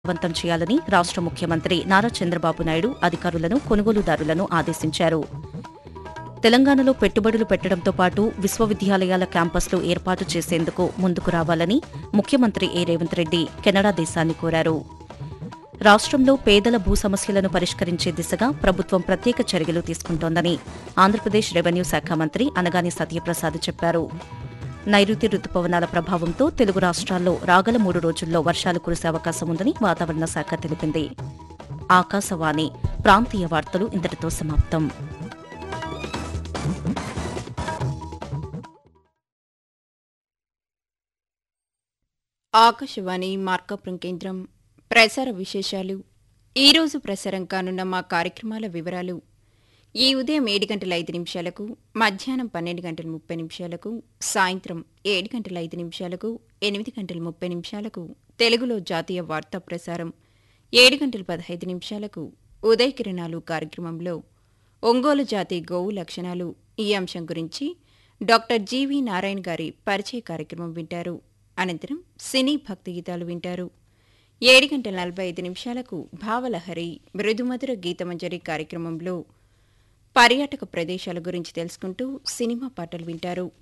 వంతం చేయాలని రాష్ట ముఖ్యమంత్రి నారా చంద్రబాబు నాయుడు అధికారులను కొనుగోలుదారులను ఆదేశించారు తెలంగాణలో పెట్టుబడులు పెట్టడంతో పాటు విశ్వవిద్యాలయాల క్యాంపస్లు ఏర్పాటు చేసేందుకు ముందుకు రావాలని ముఖ్యమంత్రి ఏ రేవంత్ రెడ్డి కెనడా దేశాన్ని కోరారు రాష్ట్రంలో పేదల భూ సమస్యలను పరిష్కరించే దిశగా ప్రభుత్వం ప్రత్యేక చర్యలు తీసుకుంటోందని ఆంధ్రప్రదేశ్ రెవెన్యూ శాఖ మంత్రి అనగాని సత్యప్రసాద్ చెప్పారు నైరుతి రుతుపవనాల ప్రభావంతో తెలుగు రాష్ట్రాల్లో రాగల మూడు రోజుల్లో వర్షాలు కురిసే అవకాశం ఉందని వాతావరణ శాఖ తెలిపింది ఆకాశవాణి ప్రాంతీయ వార్తలు ఇంతటితో సమాప్తం ఆకాశవాణి మార్కాపురం కేంద్రం ప్రసార విశేషాలు ఈరోజు ప్రసారం కానున్న మా కార్యక్రమాల వివరాలు ఈ ఉదయం ఏడు గంటల ఐదు నిమిషాలకు మధ్యాహ్నం పన్నెండు గంటల ముప్పై నిమిషాలకు సాయంత్రం ఏడు గంటల ఐదు నిమిషాలకు ఎనిమిది గంటల ముప్పై నిమిషాలకు తెలుగులో జాతీయ వార్తా ప్రసారం ఏడు గంటల పదహైదు నిమిషాలకు ఉదయ కిరణాలు కార్యక్రమంలో ఒంగోలు జాతి గోవు లక్షణాలు ఈ అంశం గురించి డాక్టర్ జీవి నారాయణ గారి పరిచయ కార్యక్రమం వింటారు అనంతరం సినీ భక్తి గీతాలు వింటారు ఏడు గంటల నలభై ఐదు నిమిషాలకు భావలహరి మృదుమధుర గీతమంజరి కార్యక్రమంలో పర్యాటక ప్రదేశాల గురించి తెలుసుకుంటూ సినిమా పాటలు వింటారు